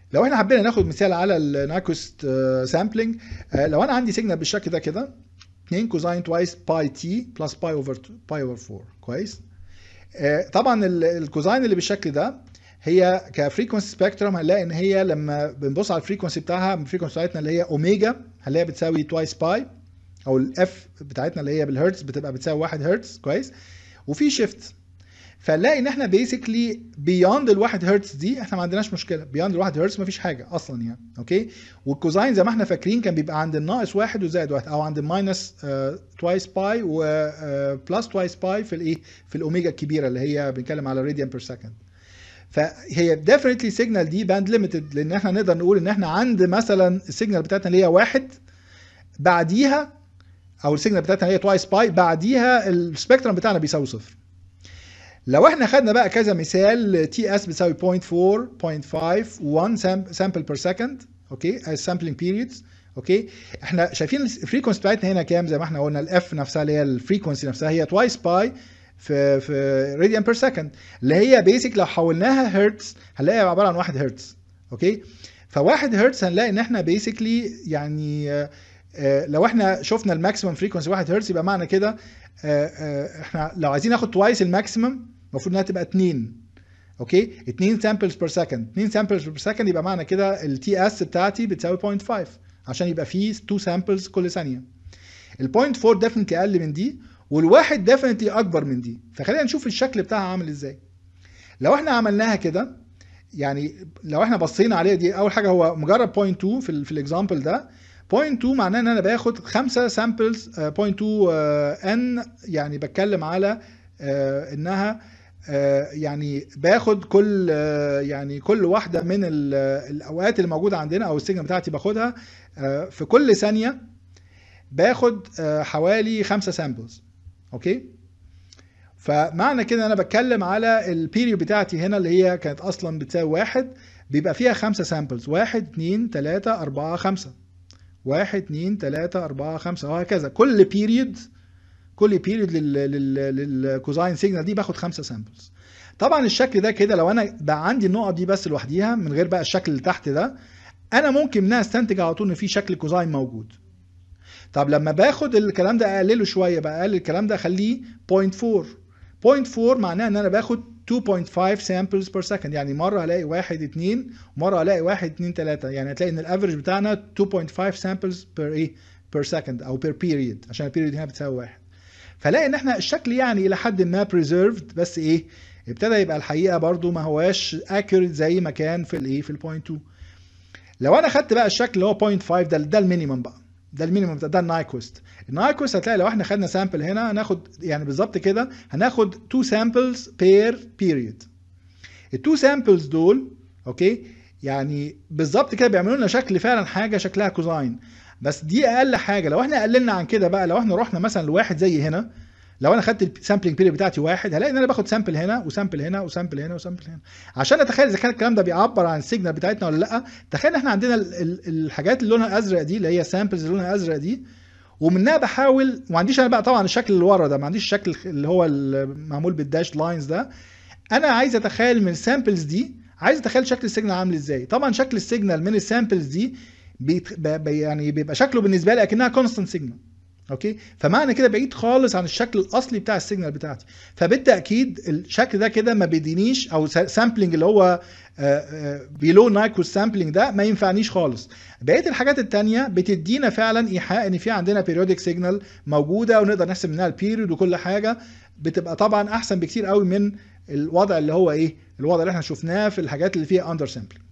لو احنا حبينا ناخد مثال على النايكوست سامبلنج لو انا عندي سيجنال بالشكل ده كده 2 كوزاين توايس باي تي بلس باي اوفر باي اوفر 4 كويس آه، طبعا ال- الكوزاين اللي بالشكل ده هي كفريكونسي سبيكترم هنلاقي ان هي لما بنبص على الفريكونسي بتاعها الفريكونسي بتاعتنا اللي هي اوميجا هنلاقيها بتساوي توايس باي او الاف بتاعتنا اللي هي بالهرتز بتبقى بتساوي 1 هرتز كويس وفي شيفت فنلاقي ان احنا بيسكلي بيوند الواحد هرتز دي احنا ما عندناش مشكله بيوند الواحد هرتز ما فيش حاجه اصلا يعني اوكي والكوزاين زي ما احنا فاكرين كان بيبقى عند الناقص واحد وزائد واحد او عند الماينس توايس باي وبلس توايس باي في الايه في الاوميجا الكبيره اللي هي بنتكلم على راديان بير سكند فهي ديفنتلي سيجنال دي باند ليميتد لان احنا نقدر نقول ان احنا عند مثلا السيجنال بتاعتنا اللي هي واحد بعديها او السيجنال بتاعتنا اللي هي توايس باي بعديها السبيكترم بتاعنا بيساوي صفر لو احنا خدنا بقى كذا مثال تي اس بتساوي 0.4 0.5 1 سامبل بير سكند اوكي السامبلينج بيريدز اوكي احنا شايفين الفريكونسي بتاعتنا هنا كام زي ما احنا قلنا الاف نفسها اللي هي الفريكونسي نفسها هي توايس باي في في راديان بير سكند اللي هي بيسك لو حولناها هرتز هنلاقيها عباره عن 1 هرتز اوكي فواحد هرتز هنلاقي ان احنا بيسكلي يعني آه، آه، لو احنا شفنا الماكسيمم فريكونسي 1 هرتز يبقى معنى كده آه، آه، احنا لو عايزين ناخد توايس الماكسيمم المفروض انها تبقى 2 اوكي 2 سامبلز بير سكند 2 سامبلز بير سكند يبقى معنى كده التي اس بتاعتي بتساوي 0.5 عشان يبقى فيه 2 سامبلز كل ثانيه ال 0.4 ديفنتلي اقل من دي والواحد ديفنتلي اكبر من دي فخلينا نشوف الشكل بتاعها عامل ازاي لو احنا عملناها كده يعني لو احنا بصينا عليها دي اول حاجه هو مجرد 0.2 في ال في الاكزامبل ده 0.2 معناه ان انا باخد 5 سامبلز 0.2 ان يعني بتكلم على آه، انها آه، يعني باخد كل آه، يعني كل واحده من ال- الاوقات اللي موجوده عندنا او السيجنال بتاعتي باخدها آه، في كل ثانيه باخد آه، حوالي 5 سامبلز اوكي فمعنى كده انا بتكلم على البيريود بتاعتي هنا اللي هي كانت اصلا بتساوي واحد بيبقى فيها خمسة سامبلز واحد اتنين تلاتة اربعة خمسة واحد اتنين تلاتة اربعة خمسة وهكذا كل بيريود كل بيريود للكوزاين سيجنال دي باخد خمسة سامبلز طبعا الشكل ده كده لو انا بقى عندي النقط دي بس لوحديها من غير بقى الشكل اللي تحت ده انا ممكن منها استنتج على طول ان في شكل كوزاين موجود طب لما باخد الكلام ده اقلله شويه بقى اقلل الكلام ده اخليه 0.4 0.4 معناه ان انا باخد 2.5 سامبلز بير سكند يعني مره هلاقي 1 2 ومره هلاقي 1 2 3 يعني هتلاقي ان الافرج بتاعنا 2.5 سامبلز بير ايه بير سكند او بير بيريد عشان البيريد هنا بتساوي 1 فلاقي ان احنا الشكل يعني الى حد ما بريزيرفد بس ايه ابتدى يبقى الحقيقه برضو ما هواش اكيوريت زي ما كان في الايه في البوينت 2 لو انا خدت بقى الشكل اللي هو 0.5 ده ده المينيمم بقى ده المينيمم ده, ده النايكوست النايكوست هتلاقي لو احنا خدنا سامبل هنا هناخد يعني بالظبط كده هناخد 2 سامبلز بير بيريود التو سامبلز دول اوكي يعني بالظبط كده بيعملوا لنا شكل فعلا حاجه شكلها كوزاين بس دي اقل حاجه لو احنا قللنا عن كده بقى لو احنا رحنا مثلا لواحد زي هنا لو انا خدت السامبلنج بيريد بتاعتي واحد هلاقي ان انا باخد سامبل هنا وسامبل هنا وسامبل هنا وسامبل هنا عشان اتخيل اذا كان الكلام ده بيعبر عن السيجنال بتاعتنا ولا لا تخيل احنا عندنا ال ال الحاجات اللي لونها ازرق دي اللي هي سامبلز اللي لونها ازرق دي ومنها بحاول وما عنديش انا بقى طبعا الشكل اللي ورا ده ما عنديش الشكل اللي هو المعمول بالداش لاينز ده انا عايز اتخيل من السامبلز دي عايز اتخيل شكل السيجنال عامل ازاي طبعا شكل السيجنال من السامبلز دي بيت... بي... يعني بيبقى شكله بالنسبه لي اكنها كونستانت سيجنال اوكي فمعنى كده بعيد خالص عن الشكل الاصلي بتاع السيجنال بتاعتي فبالتاكيد الشكل ده كده ما بيدينيش او سامبلنج اللي هو بيلو نايكوس سامبلنج ده ما ينفعنيش خالص بقيه الحاجات التانية بتدينا فعلا ايحاء ان في عندنا بيريودك سيجنال موجوده ونقدر نحسب منها البيريود وكل حاجه بتبقى طبعا احسن بكتير قوي من الوضع اللي هو ايه الوضع اللي احنا شفناه في الحاجات اللي فيها اندر سامبلنج